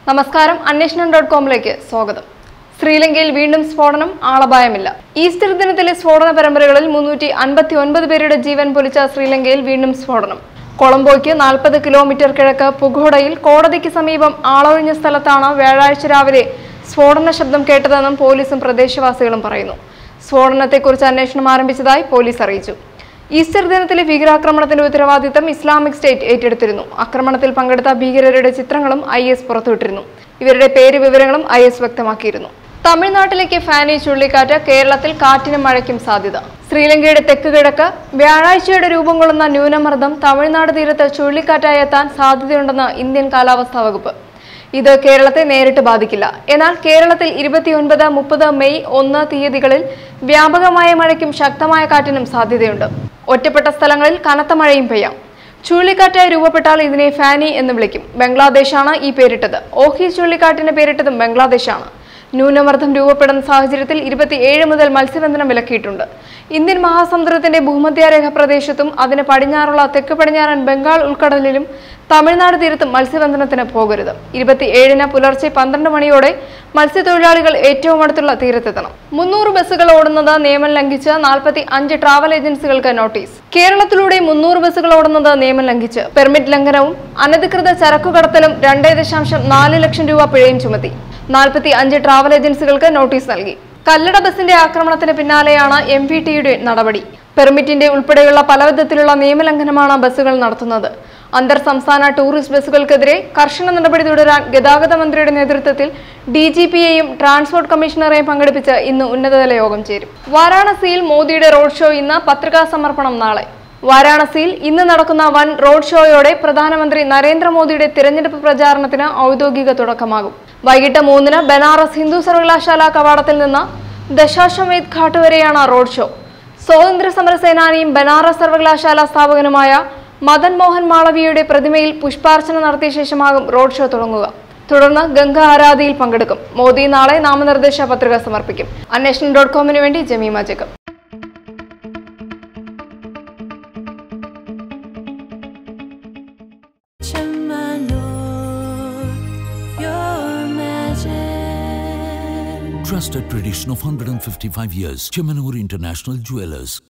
നമസ്കാരം അന്വേഷണം ഡോട്ട് കോമിലേക്ക് സ്വാഗതം ശ്രീലങ്കയിൽ വീണ്ടും സ്ഫോടനം ആളപായമില്ല ഈസ്റ്റർ ദിനത്തിലെ സ്ഫോടന പരമ്പരകളിൽ മുന്നൂറ്റി അൻപത്തി ഒൻപത് പേരുടെ ജീവൻ പൊലിച്ച ശ്രീലങ്കയിൽ വീണ്ടും സ്ഫോടനം കൊളംബോയ്ക്ക് നാൽപ്പത് കിലോമീറ്റർ കിഴക്ക് പുഗോഡയിൽ കോടതിക്ക് സമീപം ആളൊഴിഞ്ഞ സ്ഥലത്താണ് വ്യാഴാഴ്ച രാവിലെ സ്ഫോടന ശബ്ദം കേട്ടതെന്നും പോലീസും പ്രദേശവാസികളും പറയുന്നു സ്ഫോടനത്തെക്കുറിച്ച് അന്വേഷണം ആരംഭിച്ചതായി പോലീസ് അറിയിച്ചു ഈസ്റ്റർ ദിനത്തിലെ ഭീകരാക്രമണത്തിന്റെ ഉത്തരവാദിത്തം ഇസ്ലാമിക് സ്റ്റേറ്റ് ഏറ്റെടുത്തിരുന്നു ആക്രമണത്തിൽ പങ്കെടുത്ത ഭീകരരുടെ ചിത്രങ്ങളും ഐ എസ് പുറത്തുവിട്ടിരുന്നു ഇവരുടെ പേര് വിവരങ്ങളും ഐ എസ് വ്യക്തമാക്കിയിരുന്നു തമിഴ്നാട്ടിലേക്ക് ഫാനി ചുഴലിക്കാറ്റ് കേരളത്തിൽ കാറ്റിനും മഴയ്ക്കും സാധ്യത ശ്രീലങ്കയുടെ തെക്ക് കിഴക്ക് വ്യാഴാഴ്ചയുടെ രൂപം കൊള്ളുന്ന ന്യൂനമർദ്ദം തമിഴ്നാട് തീരത്ത് ചുഴലിക്കാറ്റായി എത്താൻ സാധ്യതയുണ്ടെന്ന് ഇന്ത്യൻ കാലാവസ്ഥാ വകുപ്പ് ഇത് കേരളത്തെ നേരിട്ട് ബാധിക്കില്ല എന്നാൽ കേരളത്തിൽ ഇരുപത്തിയൊൻപത് മുപ്പത് മെയ് ഒന്ന് തീയതികളിൽ വ്യാപകമായ മഴയ്ക്കും ശക്തമായ കാറ്റിനും സാധ്യതയുണ്ട് ഒറ്റപ്പെട്ട സ്ഥലങ്ങളിൽ കനത്ത മഴയും പെയ്യാം ചുഴലിക്കാറ്റായി രൂപപ്പെട്ടാൽ ഇതിനെ ഫാനി എന്ന് വിളിക്കും ബംഗ്ലാദേശാണ് ഈ പേരിട്ടത് ഓഹി ചുഴലിക്കാറ്റിന് പേരിട്ടതും ബംഗ്ലാദേശാണ് ന്യൂനമർദ്ദം രൂപപ്പെടുന്ന സാഹചര്യത്തിൽ ഇരുപത്തിയേഴ് മുതൽ മത്സ്യബന്ധനം വിലക്കിയിട്ടുണ്ട് ഇന്ത്യൻ മഹാസമുദ്രത്തിന്റെ ഭൂമധ്യരേഖ പ്രദേശത്തും അതിന് പടിഞ്ഞാറുള്ള തെക്ക് പടിഞ്ഞാറൻ ബംഗാൾ ഉൾക്കടലിലും തമിഴ്നാട് തീരത്തും മത്സ്യബന്ധനത്തിന് പോകരുത് ഇരുപത്തിയേഴിന് പുലർച്ചെ പന്ത്രണ്ട് മണിയോടെ മത്സ്യത്തൊഴിലാളികൾ ഏറ്റവും അടുത്തുള്ള തീരത്തെത്തണം മുന്നൂറ് ബസ്സുകൾ ഓടുന്നത് നിയമം ലംഘിച്ച് നാൽപ്പത്തി അഞ്ച് ട്രാവൽ ഏജൻസികൾക്ക് നോട്ടീസ് കേരളത്തിലൂടെ മുന്നൂറ് ബസ്സുകൾ ഓടുന്നത് നിയമം ലംഘിച്ച് പെർമിറ്റ് ലംഘനവും അനധികൃത ചരക്കുകടത്തലും രണ്ടേ ദശാംശം നാല് ലക്ഷം രൂപ പിഴയും ചുമത്തി നാൽപ്പത്തി അഞ്ച് ട്രാവൽ ഏജൻസികൾക്ക് നോട്ടീസ് നൽകി കല്ലട ബസിന്റെ ആക്രമണത്തിന് പിന്നാലെയാണ് എം വി ടിയുടെ നടപടി പെർമിറ്റിന്റെ ഉൾപ്പെടെയുള്ള പലവിധത്തിലുള്ള നിയമലംഘനമാണ് ബസ്സുകൾ നടത്തുന്നത് അന്തർ സംസ്ഥാന ടൂറിസ്റ്റ് ബസ്സുകൾക്കെതിരെ കർശന നടപടി തുടരാൻ ഗതാഗത മന്ത്രിയുടെ നേതൃത്വത്തിൽ ഡി ജി പിയെയും ട്രാൻസ്പോർട്ട് കമ്മീഷണറെയും പങ്കെടുപ്പിച്ച് ഇന്ന് ഉന്നതതല യോഗം ചേരും വാരാണസിയിൽ മോദിയുടെ റോഡ് ഷോ ഇന്ന് പത്രികാ സമർപ്പണം നാളെ വാരാണസിയിൽ ഇന്ന് നടക്കുന്ന വൻ റോഡ് ഷോയോടെ പ്രധാനമന്ത്രി നരേന്ദ്രമോദിയുടെ തിരഞ്ഞെടുപ്പ് പ്രചാരണത്തിന് ഔദ്യോഗിക തുടക്കമാകും വൈകിട്ട് മൂന്നിന് ബനാറസ് ഹിന്ദു സർവകലാശാല കവാടത്തിൽ നിന്ന് ദശാശ്വമേധ് ഘാട്ട് വരെയാണ് റോഡ് ഷോ സ്വാതന്ത്ര്യ സമര സേനാനിയും ബനാറസ് സർവകലാശാല സ്ഥാപകനുമായ മദൻ മോഹൻ മാളവിയയുടെ പ്രതിമയിൽ പുഷ്പാർച്ചന നടത്തിയ ശേഷമാകും റോഡ് ഷോ തുടങ്ങുക തുടർന്ന് ഗംഗ ആരാധിയിൽ പങ്കെടുക്കും മോദി നാളെ നാമനിർദ്ദേശ പത്രിക സമർപ്പിക്കും അന്വേഷണം ഡോട്ട് കോമിന് വേണ്ടി Jemima Jacob your magic. Trusted tradition of 155 years. Chemanur International Jewelers.